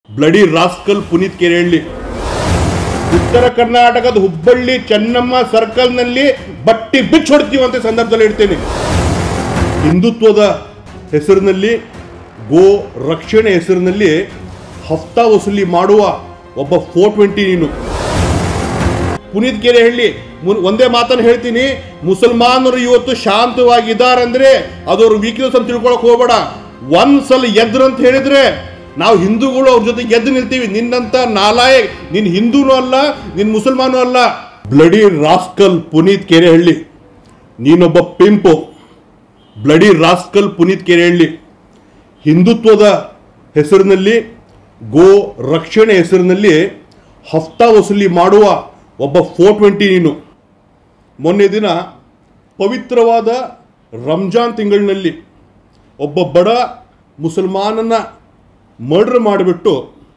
bloody rascal Puneeth Kerehalli ಉತ್ತರ ಕರ್ನಾಟಕದ ಹುಬ್ಬಳ್ಳಿ ಚೆನ್ನಮ್ಮ ಸರ್ಕಲ್ನಲ್ಲಿ ಬಟ್ಟಿ ಬಿಚ್ಚಿ ಹೊಡ್ತೀವಂತ ಸಂದರ್ಭದಲ್ಲಿ ಹೇಳ್ತೇನೆ ಹಿಂದುತ್ವದ ಹೆಸರಿನಲ್ಲಿ ಗೋ ರಕ್ಷಣೆ ಹೆಸರಿನಲ್ಲಿ ಹಫ್ತಾ ವಸೂಲಿ ಮಾಡುವ ಒಬ್ಬ ಫೋರ್ ಟ್ವೆಂಟಿ ನೀನು ಪುನೀತ್ ಕೆರೆಹಳ್ಳಿ ಮುನ್- ಒಂದೇ ಮಾತನ್ನು ಹೇಳ್ತೀನಿ ಮುಸಲ್ಮಾನರು ಇವತ್ತು ಶಾಂತವಾಗಿದ್ದಾರಂದ್ರೆ ಅದವ್ರ ವೀಕ್ನೆಸ್ ಅಂತ ತಿಳ್ಕೊಳಕ್ ಹೋಗ್ಬೇಡ ಒಂದ್ಸಲ ಎದ್ರು ಅಂತ ಹೇಳಿದ್ರೆ ನಾವು ಹಿಂದೂಗಳು ಅವ್ರ ಜೊತೆ ಗೆದ್ದು ನಿಲ್ತೀವಿ ನಿನ್ನಂತ ನಾಲಾಯಕ್ ನಿನ್ ಹಿಂದೂನೂ ಅಲ್ಲ ನಿನ್ ಮುಸಲ್ಮಾನೂ ಅಲ್ಲ ಬ್ಲಡಿ ರಾಸ್ಕಲ್ ಪುನೀತ್ ಕೆರೆಹಳ್ಳಿ ನೀನೊಬ್ಬ pimp bloody rascal Puneeth Kerehalli ಹಿಂದುತ್ವದ ಹೆಸರಿನಲ್ಲಿ ಗೋ ರಕ್ಷಣೆ ಹೆಸರಿನಲ್ಲಿ ಹಫ್ತಾ ವಸೂಲಿ ಮಾಡುವ ಒಬ್ಬ ಫೋರ್ ಟ್ವೆಂಟಿ ನೀನು ಮೊನ್ನೆ ದಿನ ಪವಿತ್ರವಾದ ರಂಜಾನ್ ತಿಂಗಳಿನಲ್ಲಿ ಒಬ್ಬ ಬಡ ಮುಸಲ್ಮಾನನ ಮರ್ಡರ್ ಮಾಡಿಬಿಟ್ಟು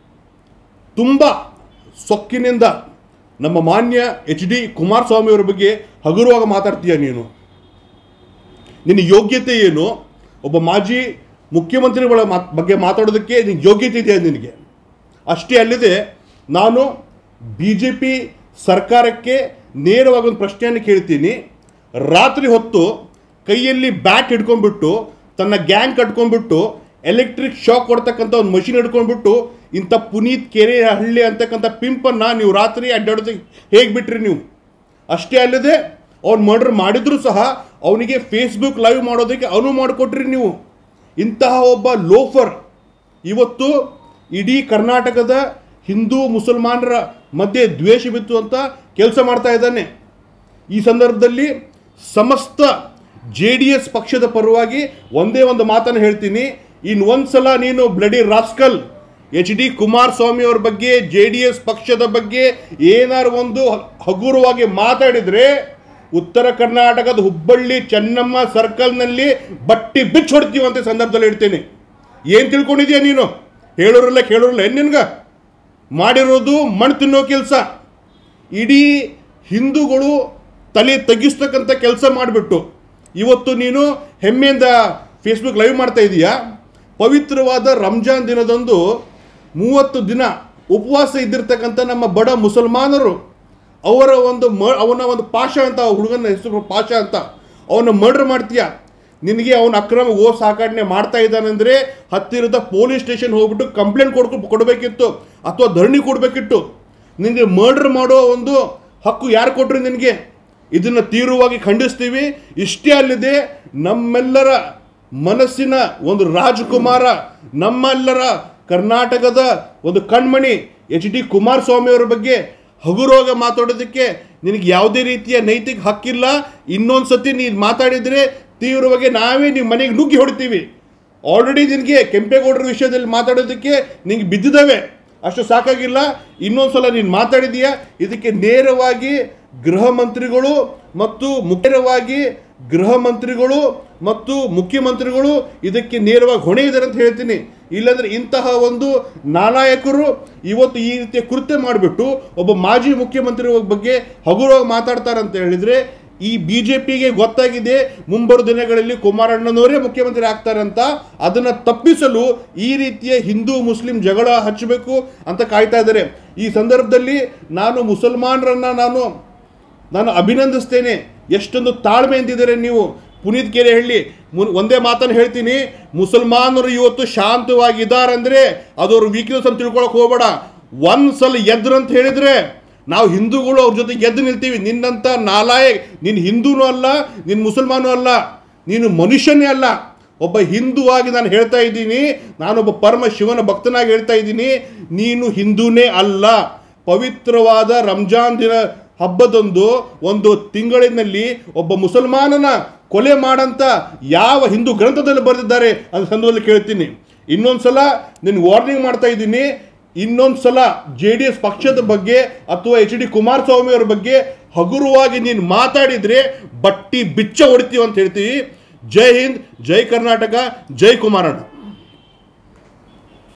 ತುಂಬ ಸೊಕ್ಕಿನಿಂದ ನಮ್ಮ ಮಾನ್ಯ ಎಚ್ ಡಿ ಕುಮಾರಸ್ವಾಮಿ ಅವರ ಬಗ್ಗೆ ಹಗುರವಾಗಿ ಮಾತಾಡ್ತೀಯ ನೀನು ನಿನ್ನ ಯೋಗ್ಯತೆ ಏನು ಒಬ್ಬ ಮಾಜಿ ಮುಖ್ಯಮಂತ್ರಿಗಳ ಮಾತ್- ಬಗ್ಗೆ ಮಾತಾಡೋದಕ್ಕೆ ನಿನ್ನ ಯೋಗ್ಯತೆ ಇದೆಯಾ ನಿನಗೆ ಅಷ್ಟೇ ಅಲ್ಲದೆ ನಾನು ಬಿ ಜೆ ಪಿ ಸರ್ಕಾರಕ್ಕೆ ನೇರವಾಗಿ ಒಂದು ಪ್ರಶ್ನೆಯನ್ನು ಕೇಳ್ತೀನಿ ರಾತ್ರಿ ಹೊತ್ತು ಕೈಯಲ್ಲಿ ಬ್ಯಾಟ್ ಹಿಡ್ಕೊಂಡ್ಬಿಟ್ಟು ತನ್ನ ಗ್ಯಾಂಗ್ ಕಟ್ಕೊಂಡ್ಬಿಟ್ಟು ಎಲೆಕ್ಟ್ರಿಕ್ ಶಾಕ್ ಕೊಡ್ತಕ್ಕಂಥ ಒಂದು ಮಷಿನ್ ಹಿಡ್ಕೊಂಡ್ಬಿಟ್ಟು ಇಂಥ ಪುನೀತ್ ಕೆರೆ ಹಳ್ಳಿ ಅಂತಕ್ಕಂಥ ಪಿಂಪನ್ನು ನೀವು ರಾತ್ರಿ ಅಡ್ಡಾಡೋದಕ್ಕೆ ಹೇಗೆ ಬಿಟ್ರಿ ನೀವು ಅಷ್ಟೇ ಅಲ್ಲದೆ ಅವ್ನು ಮರ್ಡರ್ ಮಾಡಿದ್ರು ಸಹ ಅವನಿಗೆ ಫೇಸ್ಬುಕ್ ಲೈವ್ ಮಾಡೋದಕ್ಕೆ ಅನುವು ಮಾಡಿಕೊಟ್ರಿ ನೀವು ಇಂತಹ ಒಬ್ಬ ಲೋಫರ್ ಇವತ್ತು ಇಡೀ ಕರ್ನಾಟಕದ ಹಿಂದೂ ಮುಸಲ್ಮಾನರ ಮಧ್ಯೆ ದ್ವೇಷ ಬಿತ್ತು ಅಂತ ಕೆಲಸ ಮಾಡ್ತಾ ಇದ್ದಾನೆ ಈ ಸಂದರ್ಭದಲ್ಲಿ ಸಮಸ್ತ ಜೆ ಡಿ ಎಸ್ ಪಕ್ಷದ ಪರವಾಗಿ ಒಂದೇ ಒಂದು ಮಾತನ್ನು ಹೇಳ್ತೀನಿ ಇನ್ನು ಒಂದ್ಸಲ ನೀನು bloody rascal H D Kumaraswamy ಅವ್ರ ಬಗ್ಗೆ ಜೆ ಡಿ ಎಸ್ ಪಕ್ಷದ ಬಗ್ಗೆ ಏನಾರು ಒಂದು ಹಗುರವಾಗಿ ಮಾತಾಡಿದ್ರೆ ಉತ್ತರ ಕರ್ನಾಟಕದ ಹುಬ್ಬಳ್ಳಿ ಚೆನ್ನಮ್ಮ ಸರ್ಕಲ್ನಲ್ಲಿ ಬಟ್ಟಿ ಬಿಚ್ಚಿ ಹೊಡ್ತೀವಿ ಅಂತ ಸಂದರ್ಭದಲ್ಲಿ ಹೇಳ್ತೇನೆ ಏನು ತಿಳ್ಕೊಂಡಿದ್ಯಾ ನೀನು ಹೇಳೋರಲ್ಲ ಕೇಳೋರಲ್ಲ ಏನು ನಿನ್ಗ ಮಾಡಿರೋದು ಮಣ್ಣು ತಿನ್ನೋ ಕೆಲಸ ಇಡೀ ಹಿಂದೂಗಳು ತಲೆ ತಗ್ಗಿಸ್ತಕ್ಕಂಥ ಕೆಲಸ ಮಾಡಿಬಿಟ್ಟು ಇವತ್ತು ನೀನು ಹೆಮ್ಮೆಯಿಂದ ಫೇಸ್ಬುಕ್ ಲೈವ್ ಮಾಡ್ತಾ ಇದೀಯಾ ಪವಿತ್ರವಾದ ರಂಜಾನ್ ದಿನದಂದು ಮೂವತ್ತು ದಿನ ಉಪವಾಸ ಇದ್ದಿರ್ತಕ್ಕಂಥ ನಮ್ಮ ಬಡ ಮುಸಲ್ಮಾನರು ಅವರ ಒಂದು ಮ ಅವನ ಒಂದು ಪಾಷ ಅಂತ ಆ ಹುಡುಗನ ಹೆಸರು ಪಾಷ ಅಂತ ಅವನ ಮರ್ಡರ್ ಮಾಡ್ತೀಯ ನಿನಗೆ ಅವನ ಅಕ್ರಮ ಗೋ ಸಾಕಾಣೆ ಮಾಡ್ತಾ ಇದ್ದಾನೆಂದ್ರೆ ಹತ್ತಿರದ ಪೊಲೀಸ್ ಸ್ಟೇಷನ್ ಹೋಗ್ಬಿಟ್ಟು ಕಂಪ್ಲೇಂಟ್ ಕೊಡ್ಕೊ ಕೊಡಬೇಕಿತ್ತು ಅಥವಾ ಧರಣಿ ಕೊಡಬೇಕಿತ್ತು ನಿನಗೆ ಮರ್ಡರ್ ಮಾಡೋ ಒಂದು ಹಕ್ಕು ಯಾರು ಕೊಟ್ರು ನಿನಗೆ ಇದನ್ನು ತೀವ್ರವಾಗಿ ಖಂಡಿಸ್ತೀವಿ ಇಷ್ಟೇ ಅಲ್ಲದೆ ನಮ್ಮೆಲ್ಲರ ಮನಸ್ಸಿನ ಒಂದು ರಾಜಕುಮಾರ ನಮ್ಮೆಲ್ಲರ ಕರ್ನಾಟಕದ ಒಂದು ಕಣ್ಮಣಿ ಎಚ್ ಡಿ ಕುಮಾರಸ್ವಾಮಿ ಅವರ ಬಗ್ಗೆ ಹಗುರೋಗ ಮಾತಾಡೋದಕ್ಕೆ ನಿನಗೆ ಯಾವುದೇ ರೀತಿಯ ನೈತಿಕ ಹಕ್ಕಿಲ್ಲ ಇನ್ನೊಂದು ಸತಿ ನೀನು ಮಾತಾಡಿದರೆ ತೀವ್ರವಾಗಿ ನಾವೇ ನಿಮ್ಮ ಮನೆಗೆ ನುಗ್ಗಿ ಹೊಡಿತೀವಿ ಆಲ್ರೆಡಿ ನಿನಗೆ ಕೆಂಪೇಗೌಡರ ವಿಷಯದಲ್ಲಿ ಮಾತಾಡೋದಕ್ಕೆ ನಿಂಗೆ ಬಿದ್ದಿದ್ದಾವೆ ಅಷ್ಟು ಸಾಕಾಗಿಲ್ಲ ಇನ್ನೊಂದ್ಸಲ ನೀನು ಮಾತಾಡಿದೀಯಾ ಇದಕ್ಕೆ ನೇರವಾಗಿ ಗೃಹ ಮಂತ್ರಿಗಳು ಮತ್ತು ಮುಖ್ಯವಾಗಿ ಗೃಹ ಮಂತ್ರಿಗಳು ಮತ್ತು ಮುಖ್ಯಮಂತ್ರಿಗಳು ಇದಕ್ಕೆ ನೇರವಾಗಿ ಹೊಣೆ ಇದ್ದಾರೆ ಅಂತ ಹೇಳ್ತೀನಿ ಇಲ್ಲಾಂದ್ರೆ ಇಂತಹ ಒಂದು ನಾಲಾಯಕರು ಇವತ್ತು ಈ ರೀತಿಯ ಕೃತ್ಯ ಮಾಡಿಬಿಟ್ಟು ಒಬ್ಬ ಮಾಜಿ ಮುಖ್ಯಮಂತ್ರಿ ಬಗ್ಗೆ ಹಗುರವಾಗಿ ಮಾತಾಡ್ತಾರೆ ಅಂತ ಹೇಳಿದ್ರೆ ಈ ಬಿ ಜೆ ಪಿಗೆ ಗೊತ್ತಾಗಿದೆ ಮುಂಬರುವ ದಿನಗಳಲ್ಲಿ ಕುಮಾರಣ್ಣನವರೇ ಮುಖ್ಯಮಂತ್ರಿ ಆಗ್ತಾರಂತ ಅದನ್ನ ತಪ್ಪಿಸಲು ಈ ರೀತಿಯ ಹಿಂದೂ ಮುಸ್ಲಿಂ ಜಗಳ ಹಚ್ಚಬೇಕು ಅಂತ ಕಾಯ್ತಾ ಇದ್ದಾರೆ ಈ ಸಂದರ್ಭದಲ್ಲಿ ನಾನು ಮುಸಲ್ಮಾನರನ್ನ ನಾನು ನಾನು ಅಭಿನಂದಿಸ್ತೇನೆ ಎಷ್ಟೊಂದು ತಾಳ್ಮೆಯಿಂದಿದ್ದಾರೆ ನೀವು ಪುನೀತ್ ಕೆರೆಹಳ್ಳಿ ಮುನ್ ಒಂದೇ ಮಾತನ್ನು ಹೇಳ್ತೀನಿ ಮುಸಲ್ಮಾನರು ಇವತ್ತು ಶಾಂತವಾಗಿದ್ದಾರಂದ್ರೆ ಅದವ್ರ ವೀಕ್ನೆಸ್ ಅಂತ ತಿಳ್ಕೊಳಕ್ ಹೋಗ್ಬೇಡ ಒಂದ್ಸಲ ಎದ್ರು ಅಂತ ಹೇಳಿದ್ರೆ ನಾವು ಹಿಂದೂಗಳು ಅವ್ರ ಜೊತೆ ಗೆದ್ದು ನಿಲ್ತೀವಿ ನಿನ್ನಂತ ನಾಲಾಯಕ್ ನಿನ್ನ ಹಿಂದೂನೂ ಅಲ್ಲ ನಿನ್ನ ಮುಸಲ್ಮಾನೂ ಅಲ್ಲ ನೀನು ಮನುಷ್ಯನೇ ಅಲ್ಲ ಒಬ್ಬ ಹಿಂದೂ ಆಗಿ ನಾನು ಹೇಳ್ತಾ ಇದ್ದೀನಿ ನಾನೊಬ್ಬ ಪರಮ ಶಿವನ ಭಕ್ತನಾಗಿ ಹೇಳ್ತಾ ಇದ್ದೀನಿ ನೀನು ಹಿಂದೂನೇ ಅಲ್ಲ ಪವಿತ್ರವಾದ ರಂಜಾನ್ ದಿನ ಹಬ್ಬದಂದು ಒಂದು ತಿಂಗಳಿನಲ್ಲಿ ಒಬ್ಬ ಮುಸಲ್ಮಾನನ ಕೊಲೆ ಮಾಡಂತ ಯಾವ ಹಿಂದೂ ಗ್ರಂಥದಲ್ಲಿ ಬರೆದಿದ್ದಾರೆ ಅಂತ ಸಂದರ್ಭದಲ್ಲಿ ಕೇಳ್ತೀನಿ ಇನ್ನೊಂದ್ಸಲ ನಿನ್ ವಾರ್ನಿಂಗ್ ಮಾಡ್ತಾ ಇದ್ದೀನಿ ಇನ್ನೊಂದ್ಸಲ ಜೆ ಡಿ ಎಸ್ ಪಕ್ಷದ ಬಗ್ಗೆ ಅಥವಾ ಎಚ್ ಡಿ ಕುಮಾರಸ್ವಾಮಿ ಅವರ ಬಗ್ಗೆ ಹಗುರವಾಗಿ ನೀನು ಮಾತಾಡಿದ್ರೆ ಬಟ್ಟಿ ಬಿಚ್ಚ ಹೊಡಿತೀವಿ ಅಂತ ಹೇಳ್ತೀವಿ ಜೈ ಹಿಂದ್ ಜೈ ಕರ್ನಾಟಕ ಜೈ ಕುಮಾರಣ್ಣ